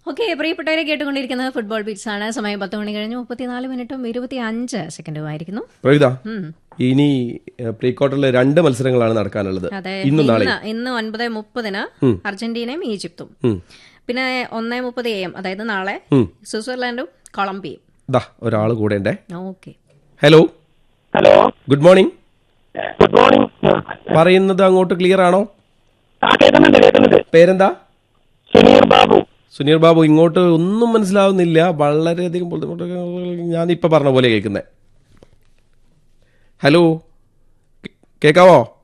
Okay പ്രിയപ്പെട്ടവരെ കേട്ടുകൊണ്ടിരിക്കുന്നത് football beats ആണ് സമയം പത്ത് മണി കഴിഞ്ഞ് മുപ്പത്തിനാല് മിനിറ്റും ഇരുപത്തി അഞ്ച് സെക്കൻഡും ആയിരിക്കുന്നു പ്രവിത ഉം. ഇനി പ്രീ ക്വാർട്ടറിൽ രണ്ട് മത്സരങ്ങളാണ് നടക്കാനുള്ളത് അതെ ഇന്നും നാളെ ഇന്ന് ഇന്ന് ഒൻപത് മുപ്പതിന് അർജന്റീനയും ഈജിപ്തും ഉം. പിന്നെ ഒന്നേ മുപ്പത് എ എം അതായത് നാളെ ഉം. സ്വിറ്റ്സർലാൻഡും കൊളംബിയയും ദാ ഒരാൾ കൂടെ ഉണ്ടേ okay hello hello good morning good morning പറയുന്നത് അങ്ങോട്ട് ക്ലിയർ ആണോ ആ കേൾക്കുന്നുണ്ട് കേൾക്കുന്നുണ്ട് പേരെന്താ സുനീർ ബാബു സുനീർ ബാബു ഇങ്ങോട്ട് ഒന്നും മനസ്സിലാവുന്നില്ല വളരെയധികം ബുദ്ധിമുട്ട് ഞാൻ ഇപ്പൊ പറഞ്ഞ പോലെ കേൾക്കുന്നത് ഹലോ കേ- കേക്കാവോ